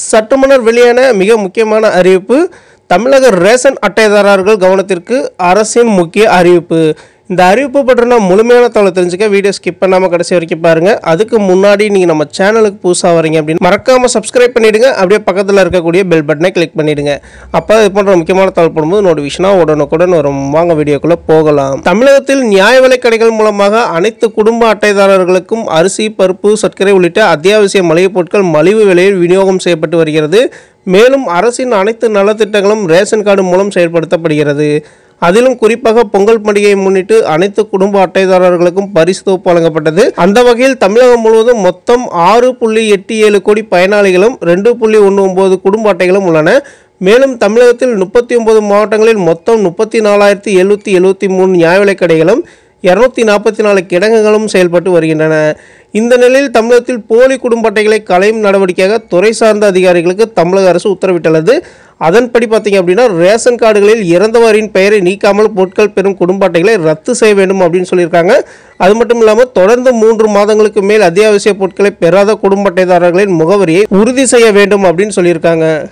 சற்று முன்னர் வெளியான மிக முக்கியமான அறிவிப்பு தமிழக ரேஷன் அட்டைதாரர்கள் கவனத்திற்கு அரசின் முக்கிய அறிவிப்பு இந்த அறிவிப்பு பற்றின முழுமையான தகவலை தெரிஞ்சுக்க வீடியோ ஸ்கிப் பண்ணாமல் கடைசி வரைக்கும் பாருங்க அதுக்கு முன்னாடி நீங்கள் நம்ம சேனலுக்கு புதுசாக வரீங்க அப்படின்னு மறக்காமல் சப்ஸ்கிரைப் பண்ணிடுங்க அப்படியே பக்கத்தில் இருக்கக்கூடிய பெல் பட்டனை கிளிக் பண்ணிடுங்க அப்போ இது போன்ற முக்கியமான தகவல் போடும்போது நோட்டிஃபிகேஷனாக உடனுக்குடன் வரும் வாங்க வீடியோக்குள்ளே போகலாம் தமிழகத்தில் நியாய விலைக் கடைகள் மூலமாக அனைத்து குடும்ப அட்டைதாரர்களுக்கும் அரிசி பருப்பு சர்க்கரை உள்ளிட்ட அத்தியாவசிய மளிகைப் பொருட்கள் மலிவு விலையில் விநியோகம் செய்யப்பட்டு வருகிறது மேலும் அரசின் அனைத்து நலத்திட்டங்களும் ரேஷன் கார்டு மூலம் செயல்படுத்தப்படுகிறது அதிலும் குறிப்பாக பொங்கல் பண்டிகையை முன்னிட்டு அனைத்து குடும்ப அட்டைதாரர்களுக்கும் பரிசு தொகுப்பு வழங்கப்பட்டது அந்த வகையில் தமிழகம் முழுவதும் மொத்தம் ஆறு புள்ளி எட்டு ஏழு கோடி பயனாளிகளும் ரெண்டு புள்ளி ஒன்று ஒன்பது குடும்ப அட்டைகளும் உள்ளன மேலும் தமிழகத்தில் முப்பத்தி ஒன்பது மாவட்டங்களில் மொத்தம் முப்பத்தி நாலாயிரத்தி எழுநூற்றி எழுபத்தி மூணு நியாய விலைக் கடைகளும் இரநூத்தி நாற்பத்தி நாலு கிடங்குகளும் செயல்பட்டு வருகின்றன இந்த நிலையில் தமிழகத்தில் போலி குடும்ப அட்டைகளை களையும் நடவடிக்கையாக துறை சார்ந்த அதிகாரிகளுக்கு தமிழக அரசு உத்தரவிட்டுள்ளது அதன்படி பார்த்தீங்க அப்படின்னா ரேஷன் கார்டுகளில் இறந்தவரின் பெயரை நீக்காமல் பொருட்கள் பெறும் குடும்ப அட்டைகளை ரத்து செய்ய வேண்டும் அப்படின்னு சொல்லியிருக்காங்க அது மட்டும் இல்லாமல் தொடர்ந்து மூன்று மாதங்களுக்கு மேல் அத்தியாவசிய பொருட்களை பெறாத குடும்ப அட்டைதாரர்களின் முகவரியை உறுதி செய்ய வேண்டும் அப்படின்னு சொல்லியிருக்காங்க